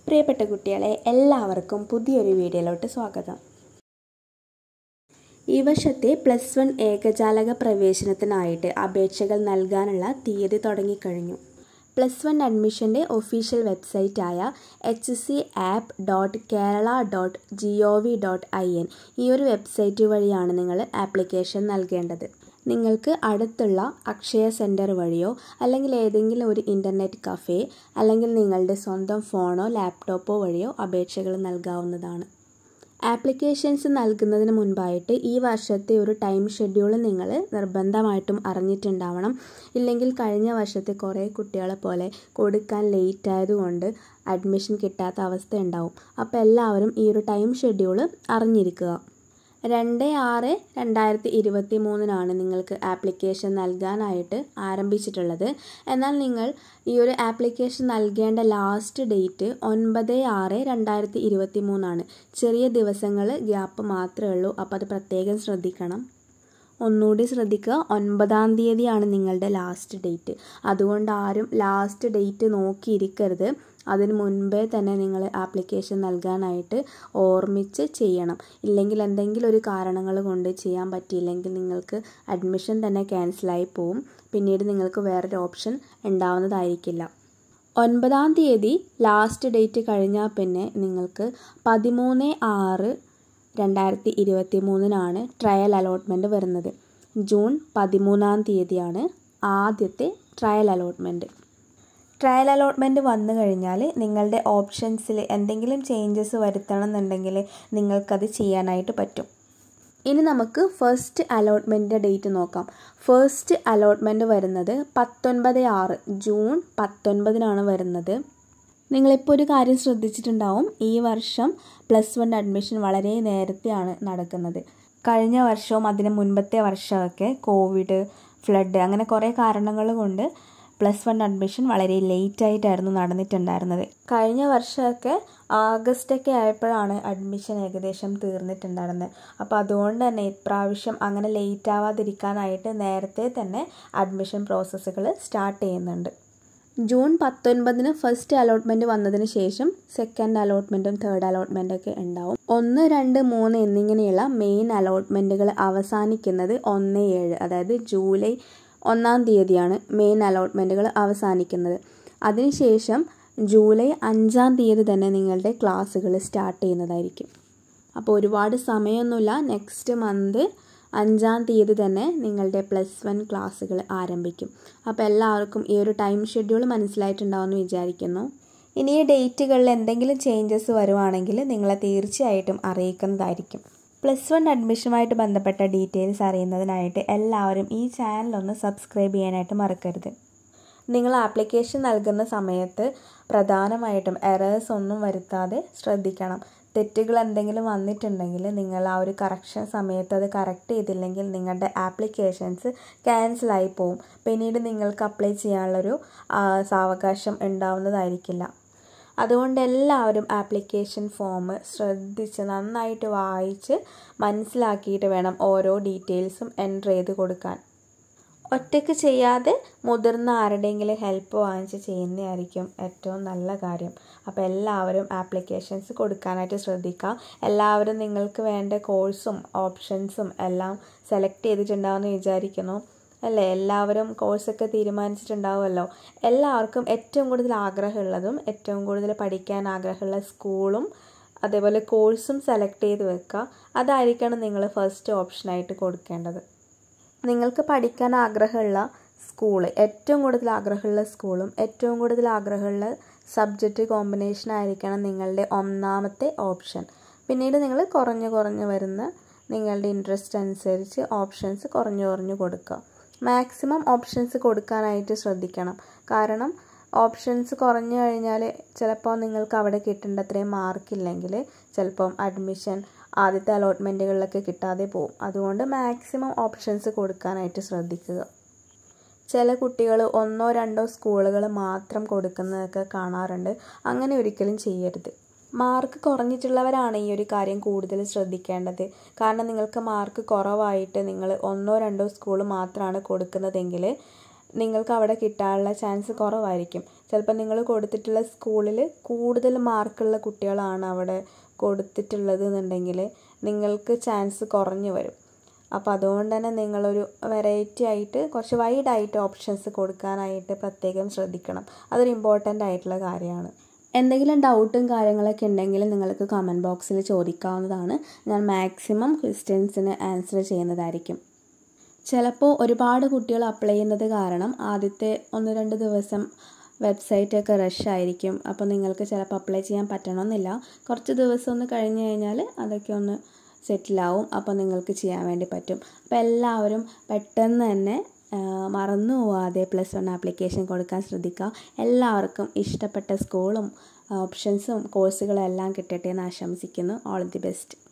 പ്രിയപ്പെട്ട കുട്ടികളെ എല്ലാവർക്കും പുതിയൊരു വീഡിയോയിലോട്ട് സ്വാഗതം ഈ വർഷത്തെ പ്ലസ് വൺ ഏകജാലക പ്രവേശനത്തിനായിട്ട് അപേക്ഷകൾ നൽകാനുള്ള തീയതി തുടങ്ങിക്കഴിഞ്ഞു പ്ലസ് വൺ അഡ്മിഷൻ്റെ ഒഫീഷ്യൽ വെബ്സൈറ്റായ H C app dot Kerala dot G O V dot I N ഈ ഒരു വെബ്സൈറ്റ് വഴിയാണ് നിങ്ങൾ ആപ്ലിക്കേഷൻ നൽകേണ്ടത് നിങ്ങൾക്ക് അടുത്തുള്ള അക്ഷയ സെൻറ്റർ വഴിയോ അല്ലെങ്കിൽ ഏതെങ്കിലും ഒരു ഇൻ്റർനെറ്റ് കഫേ അല്ലെങ്കിൽ നിങ്ങളുടെ സ്വന്തം ഫോണോ ലാപ്ടോപ്പോ വഴിയോ അപേക്ഷകൾ നൽകാവുന്നതാണ് ആപ്ലിക്കേഷൻസ് നൽകുന്നതിന് മുൻപായിട്ട് ഈ വർഷത്തെ ഒരു ടൈം ഷെഡ്യൂൾ നിങ്ങൾ നിർബന്ധമായിട്ടും അറിഞ്ഞിട്ടുണ്ടാവണം ഇല്ലെങ്കിൽ കഴിഞ്ഞ വർഷത്തെ കുറേ കുട്ടികളെ പോലെ കൊടുക്കാൻ ലേറ്റ് ആയതുകൊണ്ട് അഡ്മിഷൻ കിട്ടാത്ത അവസ്ഥ ഉണ്ടാവും അപ്പോൾ എല്ലാവരും ഈ ഒരു ടൈം ഷെഡ്യൂൾ അറിഞ്ഞിരിക്കുക രണ്ട് ആറ് രണ്ടായിരത്തി ഇരുപത്തി മൂന്നിനാണ് നിങ്ങൾക്ക് ആപ്ലിക്കേഷൻ നൽകാനായിട്ട് ആരംഭിച്ചിട്ടുള്ളത് എന്നാൽ നിങ്ങൾ ഈ ഒരു ആപ്ലിക്കേഷൻ നൽകേണ്ട ലാസ്റ്റ് ഡേറ്റ് ഒൻപത് ആറ് രണ്ടായിരത്തി ഇരുപത്തി മൂന്നാണ് ചെറിയ ദിവസങ്ങൾ ഗ്യാപ്പ് മാത്രമേ ഉള്ളൂ അപ്പോൾ അത് പ്രത്യേകം ശ്രദ്ധിക്കണം ഒന്നുകൂടി ശ്രദ്ധിക്കുക ഒൻപതാം തീയതിയാണ് നിങ്ങളുടെ ലാസ്റ്റ് ഡേറ്റ് അതുകൊണ്ട് ആരും ലാസ്റ്റ് ഡേറ്റ് നോക്കിയിരിക്കരുത് അതിന് മുൻപേ തന്നെ നിങ്ങൾ ആപ്ലിക്കേഷൻ നൽകാനായിട്ട് ഓർമ്മിച്ച് ചെയ്യണം ഇല്ലെങ്കിൽ എന്തെങ്കിലും ഒരു കാരണങ്ങൾ കൊണ്ട് ചെയ്യാൻ പറ്റിയില്ലെങ്കിൽ നിങ്ങൾക്ക് അഡ്മിഷൻ തന്നെ ക്യാൻസലായി പോവും പിന്നീട് നിങ്ങൾക്ക് വേറൊരു ഓപ്ഷൻ ഉണ്ടാവുന്നതായിരിക്കില്ല ഒൻപതാം തീയതി ലാസ്റ്റ് ഡേറ്റ് കഴിഞ്ഞാൽ പിന്നെ നിങ്ങൾക്ക് പതിമൂന്ന് ആറ് രണ്ടായിരത്തി ഇരുപത്തി മൂന്നിനാണ് ട്രയൽ അലോട്ട്മെൻറ്റ് വരുന്നത് ജൂൺ പതിമൂന്നാം തീയതിയാണ് ആദ്യത്തെ ട്രയൽ അലോട്ട്മെൻറ്റ് ട്രയൽ അലോട്ട്മെൻറ്റ് വന്നു കഴിഞ്ഞാൽ നിങ്ങളുടെ ഓപ്ഷൻസിൽ എന്തെങ്കിലും ചേഞ്ചസ് വരുത്തണം എന്നുണ്ടെങ്കിൽ നിങ്ങൾക്കത് ചെയ്യാനായിട്ട് പറ്റും ഇനി നമുക്ക് ഫസ്റ്റ് അലോട്ട്മെൻറ്റിൻ്റെ ഡേറ്റ് നോക്കാം ഫസ്റ്റ് അലോട്ട്മെൻറ്റ് വരുന്നത് പത്തൊൻപത് ആറ് ജൂൺ പത്തൊൻപതിനാണ് വരുന്നത് നിങ്ങളിപ്പോൾ ഒരു കാര്യം ശ്രദ്ധിച്ചിട്ടുണ്ടാവും ഈ വർഷം പ്ലസ് വൺ അഡ്മിഷൻ വളരെ നേരത്തെയാണ് നടക്കുന്നത് കഴിഞ്ഞ വർഷവും അതിന് മുൻപത്തെ വർഷമൊക്കെ കോവിഡ് ഫ്ലഡ് അങ്ങനെ കുറേ കാരണങ്ങൾ കൊണ്ട് പ്ലസ് വൺ അഡ്മിഷൻ വളരെ ലേറ്റ് ആയിട്ടായിരുന്നു നടന്നിട്ടുണ്ടായിരുന്നത് കഴിഞ്ഞ വർഷമൊക്കെ ആഗസ്റ്റൊക്കെ ആയപ്പോഴാണ് അഡ്മിഷൻ ഏകദേശം തീർന്നിട്ടുണ്ടായിരുന്നത് അപ്പോൾ അതുകൊണ്ട് തന്നെ ഇപ്രാവശ്യം അങ്ങനെ ലേറ്റ് ആവാതിരിക്കാനായിട്ട് നേരത്തെ തന്നെ അഡ്മിഷൻ പ്രോസസ്സുകൾ സ്റ്റാർട്ട് ചെയ്യുന്നുണ്ട് ജൂൺ പത്തൊൻപതിന് ഫസ്റ്റ് അലോട്ട്മെൻറ്റ് വന്നതിന് ശേഷം സെക്കൻഡ് അലോട്ട്മെൻറ്റും തേർഡ് അലോട്ട്മെൻറ്റും ഒക്കെ ഉണ്ടാവും ഒന്ന് രണ്ട് മൂന്ന് എന്നിങ്ങനെയുള്ള മെയിൻ അലോട്ട്മെൻറ്റുകൾ അവസാനിക്കുന്നത് ഒന്ന് ഏഴ് അതായത് ജൂലൈ ഒന്നാം തീയതിയാണ് മെയിൻ അലോട്ട്മെൻറ്റുകൾ അവസാനിക്കുന്നത് അതിനുശേഷം ജൂലൈ അഞ്ചാം തീയതി തന്നെ നിങ്ങളുടെ ക്ലാസ്സുകൾ സ്റ്റാർട്ട് ചെയ്യുന്നതായിരിക്കും അപ്പോൾ ഒരുപാട് സമയമൊന്നുമില്ല നെക്സ്റ്റ് മന്ത് അഞ്ചാം തീയതി തന്നെ നിങ്ങളുടെ പ്ലസ് വൺ ക്ലാസ്സുകൾ ആരംഭിക്കും അപ്പോൾ എല്ലാവർക്കും ഈ ഒരു ടൈം ഷെഡ്യൂൾ മനസ്സിലായിട്ടുണ്ടാവുമെന്ന് വിചാരിക്കുന്നു ഇനി ഈ ഡേറ്റുകളിൽ എന്തെങ്കിലും ചേഞ്ചസ് വരുവാണെങ്കിൽ നിങ്ങളെ തീർച്ചയായിട്ടും അറിയിക്കുന്നതായിരിക്കും പ്ലസ് വൺ അഡ്മിഷനുമായിട്ട് ബന്ധപ്പെട്ട ഡീറ്റെയിൽസ് അറിയുന്നതിനായിട്ട് എല്ലാവരും ഈ ചാനലൊന്ന് സബ്സ്ക്രൈബ് ചെയ്യാനായിട്ട് മറക്കരുത് നിങ്ങൾ ആപ്ലിക്കേഷൻ നൽകുന്ന സമയത്ത് പ്രധാനമായിട്ടും എറേഴ്സ് ഒന്നും വരുത്താതെ ശ്രദ്ധിക്കണം തെറ്റുകൾ എന്തെങ്കിലും വന്നിട്ടുണ്ടെങ്കിൽ നിങ്ങൾ ആ ഒരു കറക്ഷൻ സമയത്ത് അത് കറക്റ്റ് ചെയ്തില്ലെങ്കിൽ നിങ്ങളുടെ ആപ്ലിക്കേഷൻസ് ക്യാൻസലായി പോവും പിന്നീട് നിങ്ങൾക്ക് അപ്ലൈ ചെയ്യാനുള്ളൊരു സാവകാശം ഉണ്ടാവുന്നതായിരിക്കില്ല അതുകൊണ്ട് എല്ലാവരും ആപ്ലിക്കേഷൻ ഫോം ശ്രദ്ധിച്ച് നന്നായിട്ട് വായിച്ച് മനസ്സിലാക്കിയിട്ട് വേണം ഓരോ ഡീറ്റെയിൽസും എൻ്റർ ചെയ്ത് കൊടുക്കാൻ ഒറ്റയ്ക്ക് ചെയ്യാതെ മുതിർന്ന ആരുടെയെങ്കിലും ഹെൽപ്പ് വാങ്ങിച്ച് ചെയ്യുന്നതായിരിക്കും ഏറ്റവും നല്ല കാര്യം അപ്പോൾ എല്ലാവരും ആപ്ലിക്കേഷൻസ് കൊടുക്കാനായിട്ട് ശ്രദ്ധിക്കുക എല്ലാവരും നിങ്ങൾക്ക് വേണ്ട കോഴ്സും ഓപ്ഷൻസും എല്ലാം സെലക്ട് ചെയ്തിട്ടുണ്ടാവുമെന്ന് വിചാരിക്കുന്നു അല്ലേ എല്ലാവരും കോഴ്സൊക്കെ തീരുമാനിച്ചിട്ടുണ്ടാവുമല്ലോ എല്ലാവർക്കും ഏറ്റവും കൂടുതൽ ആഗ്രഹമുള്ളതും ഏറ്റവും കൂടുതൽ പഠിക്കാൻ ആഗ്രഹമുള്ള സ്കൂളും അതേപോലെ കോഴ്സും സെലക്ട് ചെയ്ത് വെക്കുക അതായിരിക്കണം നിങ്ങൾ ഫസ്റ്റ് ഓപ്ഷനായിട്ട് കൊടുക്കേണ്ടത് നിങ്ങൾക്ക് പഠിക്കാൻ ആഗ്രഹമുള്ള സ്കൂൾ ഏറ്റവും കൂടുതൽ ആഗ്രഹമുള്ള സ്കൂളും ഏറ്റവും കൂടുതൽ ആഗ്രഹമുള്ള സബ്ജക്റ്റ് കോമ്പിനേഷൻ ആയിരിക്കണം നിങ്ങളുടെ ഒന്നാമത്തെ ഓപ്ഷൻ പിന്നീട് നിങ്ങൾ കുറഞ്ഞു കുറഞ്ഞു വരുന്ന നിങ്ങളുടെ ഇൻട്രസ്റ്റ് അനുസരിച്ച് ഓപ്ഷൻസ് കുറഞ്ഞു കുറഞ്ഞു കൊടുക്കുക മാക്സിമം ഓപ്ഷൻസ് കൊടുക്കാനായിട്ട് ശ്രദ്ധിക്കണം കാരണം ഓപ്ഷൻസ് കുറഞ്ഞു കഴിഞ്ഞാൽ ചിലപ്പോൾ നിങ്ങൾക്ക് അവിടെ കിട്ടേണ്ട അത്രയും മാർക്കില്ലെങ്കിൽ ചിലപ്പം അഡ്മിഷൻ ആദ്യത്തെ അലോട്ട്മെൻറ്റുകളിലൊക്കെ കിട്ടാതെ പോകും അതുകൊണ്ട് മാക്സിമം ഓപ്ഷൻസ് കൊടുക്കാനായിട്ട് ശ്രദ്ധിക്കുക ചില കുട്ടികൾ ഒന്നോ രണ്ടോ സ്കൂളുകൾ മാത്രം കൊടുക്കുന്നതൊക്കെ കാണാറുണ്ട് അങ്ങനെ ഒരിക്കലും ചെയ്യരുത് മാർക്ക് കുറഞ്ഞിട്ടുള്ളവരാണ് ഈ ഒരു കാര്യം കൂടുതൽ ശ്രദ്ധിക്കേണ്ടത് കാരണം നിങ്ങൾക്ക് മാർക്ക് കുറവായിട്ട് നിങ്ങൾ ഒന്നോ രണ്ടോ സ്കൂൾ മാത്രമാണ് കൊടുക്കുന്നതെങ്കിൽ നിങ്ങൾക്ക് അവിടെ കിട്ടാനുള്ള ചാൻസ് കുറവായിരിക്കും ചിലപ്പോൾ നിങ്ങൾ കൊടുത്തിട്ടുള്ള സ്കൂളിൽ കൂടുതൽ മാർക്കുള്ള കുട്ടികളാണ് അവിടെ കൊടുത്തിട്ടുള്ളത് എന്നുണ്ടെങ്കിൽ നിങ്ങൾക്ക് ചാൻസ് കുറഞ്ഞു വരും അപ്പോൾ അതുകൊണ്ട് തന്നെ നിങ്ങളൊരു വെറൈറ്റി ആയിട്ട് കുറച്ച് വൈഡായിട്ട് ഓപ്ഷൻസ് കൊടുക്കാനായിട്ട് പ്രത്യേകം ശ്രദ്ധിക്കണം അതൊരു ഇമ്പോർട്ടൻ്റ് ആയിട്ടുള്ള കാര്യമാണ് എന്തെങ്കിലും ഡൗട്ടും കാര്യങ്ങളൊക്കെ ഉണ്ടെങ്കിൽ നിങ്ങൾക്ക് കമൻറ്റ് ബോക്സിൽ ചോദിക്കാവുന്നതാണ് ഞാൻ മാക്സിമം ക്വസ്റ്റ്യൻസിന് ആൻസർ ചെയ്യുന്നതായിരിക്കും ചിലപ്പോൾ ഒരുപാട് കുട്ടികൾ അപ്ലൈ ചെയ്യുന്നത് കാരണം ആദ്യത്തെ ഒന്ന് രണ്ട് ദിവസം വെബ്സൈറ്റൊക്കെ റഷ് ആയിരിക്കും അപ്പോൾ നിങ്ങൾക്ക് ചിലപ്പോൾ അപ്ലൈ ചെയ്യാൻ പറ്റണമെന്നില്ല കുറച്ച് ദിവസം ഒന്ന് കഴിഞ്ഞ് കഴിഞ്ഞാൽ അതൊക്കെ ഒന്ന് സെറ്റിലാവും അപ്പോൾ നിങ്ങൾക്ക് ചെയ്യാൻ വേണ്ടി പറ്റും അപ്പോൾ എല്ലാവരും പെട്ടെന്ന് തന്നെ മറന്നു പോവാതെ പ്ലസ് വൺ ആപ്ലിക്കേഷൻ കൊടുക്കാൻ ശ്രദ്ധിക്കുക എല്ലാവർക്കും ഇഷ്ടപ്പെട്ട സ്കൂളും ഓപ്ഷൻസും കോഴ്സുകളും എല്ലാം കിട്ടട്ടെ എന്ന് ആശംസിക്കുന്നു ഓൾ ദി ബെസ്റ്റ്